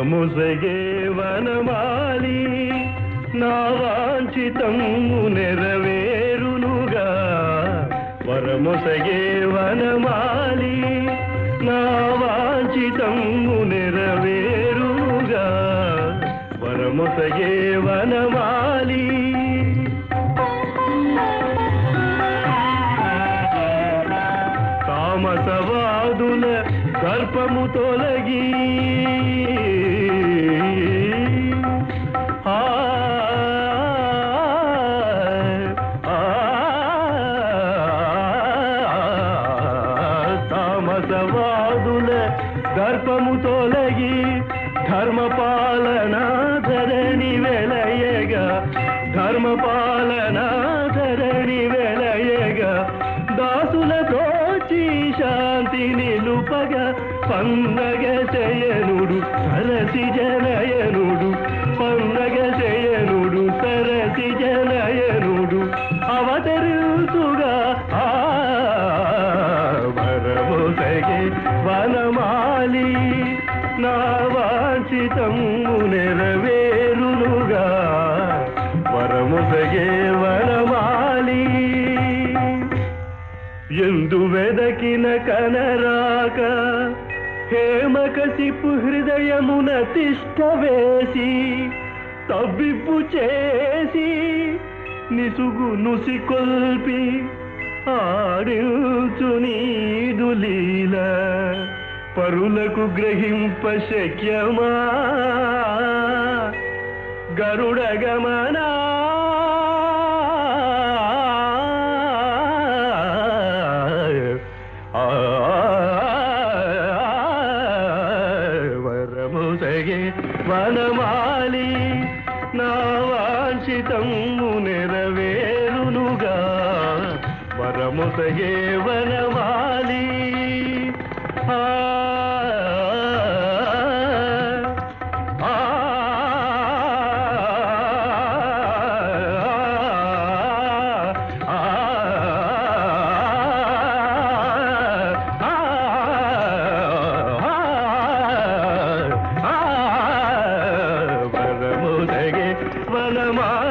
వరముసగే వనమాలి నా వాంఛితము నెరవేరునుగా వరముసగే వనమాలి నా వాంఛితము నెరవేరునుగా వరముసగే వనమాలి తామసవాదుల దర్పము తొలగి ఆ, ఆ, తామసవాదుల దర్పము తొలగి ధర్మపాలన ధరణి వెలయగా ధర్మపాలన ధరణి వెలయగా దాసులతో శాంతి నిలుపగ పండగ శయనుడు సరసి జనయనుడు పండగ శయనుడు సరసి జనయనుడు అవతరుతుగా ఆ వరముసగే వనమాలి నా వాంఛితము నెరవేరునుగా వరముసగే వనమాలి ఎందు వెదకిన కనరాక హేమకసిపు హృదయమున తిష్ట వేసి తవ్విప్పు చేసి నిసుగు నుసి కొల్పి ఆడించు నీదు లీల పరులకు గ్రహింప శక్యమా గరుడ గమనా వరముసగే వనమాలి నా వాంఛితము నెరవేరునుగా వరముసగే వనమాలి ఆ ఆ వరముదగే వనమా